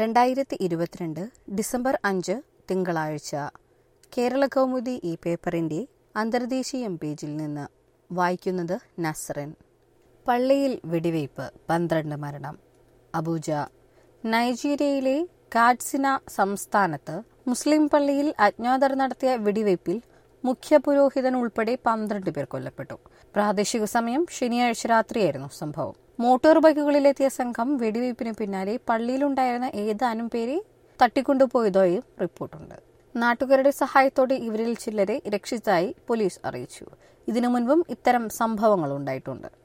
രണ്ടായിരത്തി ഇരുപത്തിരണ്ട് ഡിസംബർ അഞ്ച് തിങ്കളാഴ്ച കേരള കൗമുദി ഈ പേപ്പറിന്റെ അന്തർദേശീയം പേജിൽ നിന്ന് വായിക്കുന്നത് നസ്റിൻ പള്ളിയിൽ വെടിവയ്പ് പന്ത്രണ്ട് മരണം അബൂജ നൈജീരിയയിലെ കാഡ്സിന സംസ്ഥാനത്ത് മുസ്ലിം പള്ളിയിൽ അജ്ഞാതർ നടത്തിയ വെടിവയ്പിൽ മുഖ്യ പുരോഹിതൻ ഉൾപ്പെടെ പന്ത്രണ്ട് പേർ കൊല്ലപ്പെട്ടു പ്രാദേശിക സമയം ശനിയാഴ്ച രാത്രിയായിരുന്നു സംഭവം മോട്ടോർ ബൈക്കുകളിലെത്തിയ സംഘം വെടിവയ്പ്പിന് പിന്നാലെ പള്ളിയിലുണ്ടായിരുന്ന ഏതാനും പേരെ തട്ടിക്കൊണ്ടുപോയതായും റിപ്പോർട്ടുണ്ട് നാട്ടുകാരുടെ സഹായത്തോടെ ഇവരിൽ ചിലരെ രക്ഷിച്ചതായി പോലീസ് അറിയിച്ചു ഇതിനു മുൻപും ഇത്തരം സംഭവങ്ങൾ ഉണ്ടായിട്ടുണ്ട്